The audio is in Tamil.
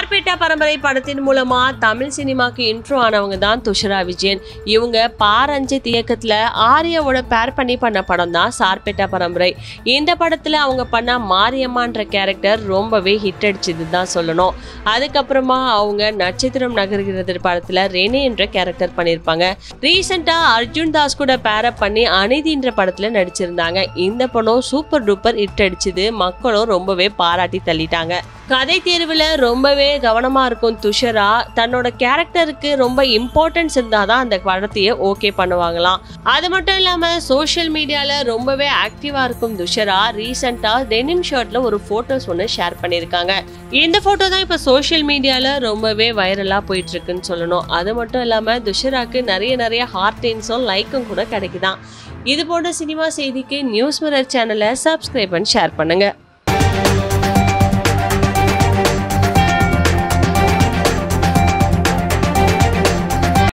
சார்பேட்டா பரம்பரை படத்தின் மூலமா தமிழ் சினிமாக்கு இன்ட்ரோ ஆனவங்க தான் துஷரா விஜயன் இவங்க பாரஞ்சித் இயக்கத்துல ஆர்யாவோட பேர் பண்ணி பண்ண படம் தான் சார்பேட்டா பரம்பரை இந்த படத்துல அவங்க பண்ண மாரியம்மான்ற கேரக்டர் ரொம்பவே ஹிட் அடிச்சது தான் சொல்லணும் அதுக்கப்புறமா அவங்க நட்சத்திரம் நகர்கிறது படத்துல ரெனே என்ற கேரக்டர் பண்ணியிருப்பாங்க ரீசெண்டா அர்ஜுன் தாஸ் கூட பேரப் பண்ணி அநீதின்ற படத்துல நடிச்சிருந்தாங்க இந்த படம் சூப்பர் டூப்பர் ஹிட் அடிச்சது மக்களும் ரொம்பவே பாராட்டி தள்ளிட்டாங்க கதை தேர்வில் ரொம்பவே கவனமாக இருக்கும் துஷரா தன்னோட கேரக்டருக்கு ரொம்ப இம்பார்ட்டன்ஸ் இருந்தால் தான் அந்த படத்தையே ஓகே பண்ணுவாங்களாம் அது மட்டும் இல்லாமல் சோஷியல் மீடியாவில் ரொம்பவே ஆக்டிவாக இருக்கும் துஷரா ரீசெண்டாக டெனிம் ஷர்ட்டில் ஒரு ஃபோட்டோஸ் ஒன்று ஷேர் பண்ணியிருக்காங்க இந்த ஃபோட்டோ தான் இப்போ சோஷியல் மீடியாவில் ரொம்பவே வைரலாக போயிட்டு இருக்குன்னு சொல்லணும் அது மட்டும் இல்லாமல் துஷராக்கு நிறைய நிறைய ஹார்டின்ஸும் லைக்கும் கூட கிடைக்குதான் இது போன்ற சினிமா செய்திக்கு நியூஸ் மிரர் சேனலை சப்ஸ்கிரைப் பண்ணி ஷேர் பண்ணுங்கள்